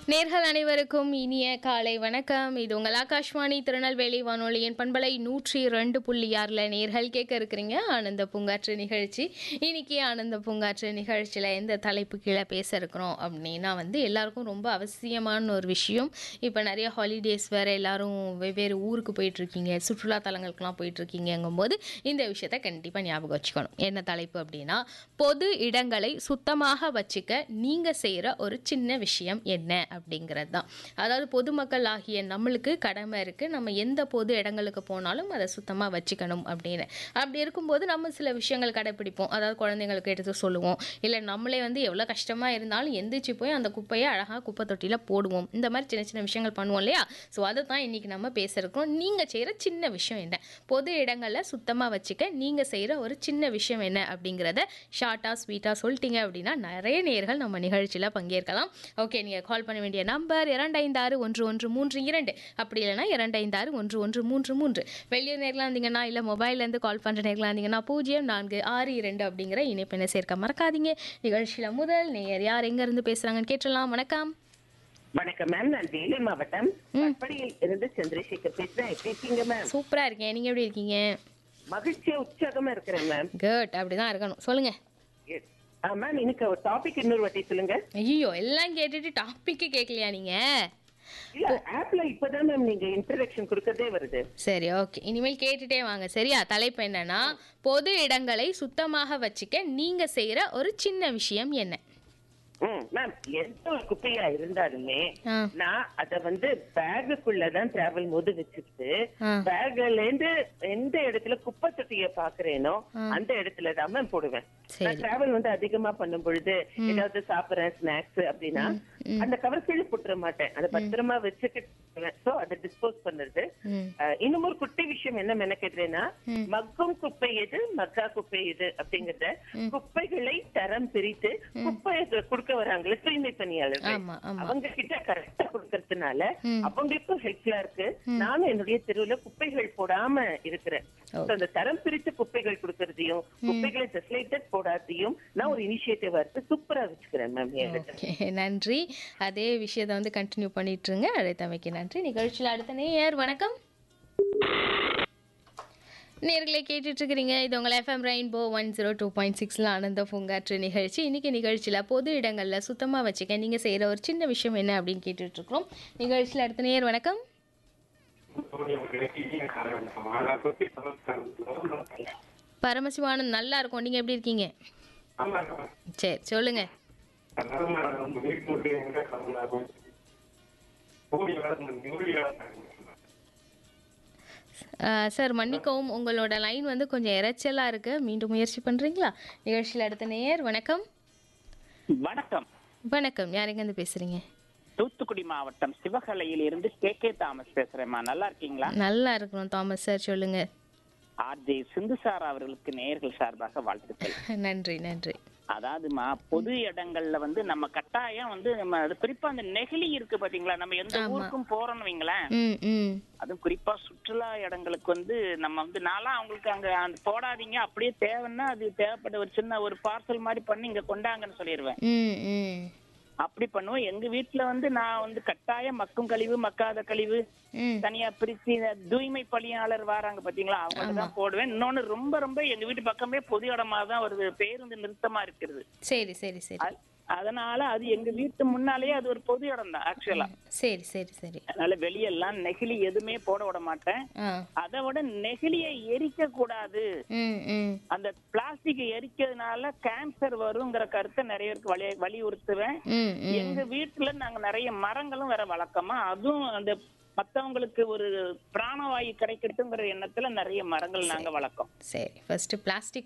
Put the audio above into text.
நேர்கள் அனைவருக்கும் இனிய காலை வணக்கம் இது உங்கள் ஆகாஷ்வாணி திருநெல்வேலி வானொலியின் பண்பலை நூற்றி ரெண்டு புள்ளி ஆறில் நேர்கள் கேட்க இருக்கிறீங்க ஆனந்த பூங்காற்று நிகழ்ச்சி இன்னைக்கு ஆனந்த பூங்காற்று நிகழ்ச்சியில் எந்த தலைப்பு கீழே பேச இருக்கிறோம் அப்படின்னா வந்து எல்லாருக்கும் ரொம்ப அவசியமான ஒரு விஷயம் இப்போ நிறைய ஹாலிடேஸ் வேறு எல்லாரும் வெவ்வேறு ஊருக்கு போயிட்டுருக்கீங்க சுற்றுலா தலங்களுக்கெல்லாம் போயிட்டுருக்கீங்கும் போது இந்த விஷயத்த கண்டிப்பாக ஞாபகம் வச்சுக்கணும் என்ன தலைப்பு அப்படின்னா பொது இடங்களை சுத்தமாக வச்சுக்க நீங்கள் செய்கிற ஒரு சின்ன விஷயம் என்ன அப்படிங்கிறது தான் அதாவது பொதுமக்கள் ஆகிய நம்மளுக்கு கடமை இருக்குது நம்ம எந்த பொது இடங்களுக்கு போனாலும் அதை சுத்தமாக வச்சுக்கணும் அப்படின்னு அப்படி இருக்கும்போது நம்ம சில விஷயங்கள் கடைப்பிடிப்போம் அதாவது குழந்தைங்களுக்கு எடுத்து சொல்லுவோம் இல்லை நம்மளே வந்து எவ்வளோ கஷ்டமாக இருந்தாலும் எந்திரிச்சு போய் அந்த குப்பையை அழகாக குப்பை தொட்டியில் போடுவோம் இந்த மாதிரி சின்ன சின்ன விஷயங்கள் பண்ணுவோம் இல்லையா ஸோ அதை தான் இன்றைக்கி நம்ம பேசுகிறோம் நீங்கள் செய்கிற சின்ன விஷயம் என்ன பொது இடங்களில் சுத்தமாக வச்சுக்க நீங்கள் செய்கிற ஒரு சின்ன விஷயம் என்ன அப்படிங்கிறத ஷார்ட்டாக ஸ்வீட்டாக சொல்லிட்டீங்க அப்படின்னா நிறைய நேர்கள் நம்ம நிகழ்ச்சியில் பங்கேற்கலாம் ஓகே நீங்கள் கால் பண்ண வேண்டிய நம்பர் இரண்டு ஐந்து ஆறு ஒன்று ஒன்று மூன்று இரண்டு அப்படி இல்லைனா இரண்டு ஐந்து ஆறு ஒன்று ஒன்று மூன்று மூன்று வெளியூர் நேர்களாக இருந்தீங்கன்னா இல்லை மொபைல்லேருந்து கால் பண்ணுற நேர்களாக இருந்தீங்கன்னா பூஜ்ஜியம் நான்கு ஆறு இரண்டு அப்படிங்கிற இணைப்பினை சேர்க்க மறக்காதீங்க நிகழ்ச்சியில் முதல் நேயர் யார் எங்கேருந்து பேசுகிறாங்கன்னு கேட்டுடலாம் வணக்கம் வணக்கம் மேம் நான் வேலூர் மாவட்டம் பட்படியில் இருந்து சந்திரசேகர் பேசுறேன் எப்படி இருக்கீங்க மேம் சூப்பராக இருக்கேன் நீங்கள் எப்படி இருக்கீங்க மகிழ்ச்சியா உற்சாகமா இருக்கிறேன் மேம் குட் அப்படி தான் இருக்கணும் சொல்லுங்கள் Yes. ஆ, மேம் எனக்கு ஒரு டாபிக் இன்னொரு வாட்டி சொல்லுங்க ஐயோ எல்லாம் கேட்டுட்டு டாப்பிக்கு கேட்கலையா நீங்கள் இல்ல ஆப்ல இப்பதான் மேம் நீங்க இன்ட்ரடக்ஷன் கொடுக்கறதே வருது சரி ஓகே இனிமேல் கேட்டுட்டே வாங்க சரியா தலைப்பு என்னன்னா பொது இடங்களை சுத்தமாக வச்சுக்க நீங்க செய்யற ஒரு சின்ன விஷயம் என்ன ம் மேம் எந்த ஒரு குப்பையா இருந்தாலுமே ஆ. நான் அத வந்து பேகுக்குள்ளதான் டிராவல் போது வச்சுக்கிட்டு ஆ. பேக்ல இருந்து எந்த இடத்துல குப்பை தொட்டிய பாக்குறேனோ அந்த இடத்துல தான் மேம் போடுவேன் சரி. நான் டிராவல் வந்து அதிகமா பண்ணும் பொழுது ஏதாவது சாப்பிடுறேன் ஸ்நாக்ஸ் அப்படின்னா அந்த கவர் கீழே போட்டுற மாட்டேன் அதை பத்திரமா வச்சுக்கிட்டு சோ அதை டிஸ்போஸ் பண்றது ம் அஹ், இன்னும் ஒரு குட்டி விஷயம் என்ன மெனக்கெடுறேன்னா மக்கும் குப்பை எது மக்கா குப்பை எது அப்படிங்கறத குப்பைகளை தரம் பிரித்து குப்பையை கொடுக்க வராங்களே தூய்மை பணியாளர்கள் ஆமா ஆமா அவங்க கிட்ட கரெக்டா கொடுக்கறதுனால அவங்களுக்கும் ஹெல்ப்ஃபுல்லா இருக்கு நானும் என்னுடைய தெருவுல குப்பைகள் போடாம இருக்கிறேன் So, அந்த தரம் பிரித்து குப்பைகள் கொடுக்கறதையும் குப்பைகளை டெஸ்லேட்டட் போடாதையும் நான் ஒரு இனிஷியேட்டிவ் எடுத்து சூப்பரா வச்சுக்கிறேன் மேம் என்கிட்ட ஓகே நன்றி அதே விஷயத்தை வந்து கண்டினியூ பண்ணிட்டு இருங்க அழைத்தமைக்கு நன்றி நிகழ்ச்சியில் அடுத்த நேயர் வணக்கம் நேர்களை கேட்டுட்டு இருக்கிறீங்க இது உங்கள் FM rainbow one zero two point சிக்ஸில் ஆனந்த பூங்காற்று நிகழ்ச்சி இன்னைக்கு நிகழ்ச்சியில் பொது இடங்களில் சுத்தமாக வச்சுக்க நீங்கள் செய்கிற ஒரு சின்ன விஷயம் என்ன அப்படின்னு கேட்டுட்டு இருக்கிறோம் நிகழ்ச்சியில் அடுத்த நேயர் வணக்கம் பரமசிவானந்த் நல்லா இருக்கும் நீங்கள் எப்படி இருக்கீங்க சரி சொல்லுங்க ஆஹ் சார் மன்னிக்கவும் உங்களோட லைன் வந்து கொஞ்சம் இரைச்சலாக இருக்கு மீண்டும் முயற்சி பண்ணுறீங்களா நிகழ்ச்சியில் அடுத்த நேயர் வணக்கம் வணக்கம் வணக்கம் யாரெங்கேருந்து பேசுகிறீங்க தூத்துக்குடி மாவட்டம் சிவகலையில் இருந்து கே கே தாமஸ் பேசுறேம்மா நல்லா இருக்கீங்களா நல்லா இருக்கணும் தாமஸ் சார் சொல்லுங்க ஆர்ஜே சிந்துசார் அவர்களுக்கு நேயர்கள் சார்பாக வாழ்த்துக்கள் நன்றி நன்றி அதாவதுமா பொது இடங்கள்ல வந்து நம்ம கட்டாயம் வந்து நம்ம அது குறிப்பா அந்த நெகிழி இருக்கு பாத்தீங்களா நம்ம எந்த ஊருக்கும் போறோம்னு வைங்களேன் ம் ம் அதுவும் குறிப்பா சுற்றுலா இடங்களுக்கு வந்து நம்ம வந்து நான்லாம் அவங்களுக்கு அங்க அந்த போடாதீங்க அப்படியே தேவைன்னா அது தேவைப்பட்ட ஒரு சின்ன ஒரு பார்சல் மாதிரி பண்ணி இங்க கொண்டாங்கன்னு சொல்லிடுவேன் ம் ம் அப்படி பண்ணுவோம் எங்க வீட்டுல வந்து நான் வந்து கட்டாயம் மக்கும் கழிவு மக்காத கழிவு ம் தனியா பிரிச்சு இந்த தூய்மை பணியாளர் வராங்க பாத்தீங்களா அவங்கள்ட்ட தான் போடுவேன் இன்னொன்னு ரொம்ப ரொம்ப எங்க வீட்டு பக்கமே பொது இடமா தான் ஒரு பேருந்து நிறுத்தமா இருக்கிறது சரி சரி சரி அ- அதனால அது எங்க வீட்டு முன்னாலேயே அது ஒரு பொது இடம் தான் ஆக்சுவலா சரி சரி சரி அதனால வெளியெல்லாம் நெகிழி எதுவுமே போட விட மாட்டேன் ஆ அதை விட நெகிழியை எரிக்க கூடாது ம் ம் அந்த பிளாஸ்டிக் எரிக்கிறதுனால கேன்சர் வருங்கிற கருத்தை நிறைய பேருக்கு வலி வலியுறுத்துவேன் ம் ம் எங்க வீட்டுல நாங்க நிறைய மரங்களும் வேற வளர்க்கமா அதுவும் அந்த மத்தவங்களுக்கு ஒரு பிராணவாயு கிடைக்கட்டுங்கிற எண்ணத்துல நிறைய மரங்கள் நாங்க வளர்க்கோம் சரி ஃபர்ஸ்ட் பிளாஸ்டிக்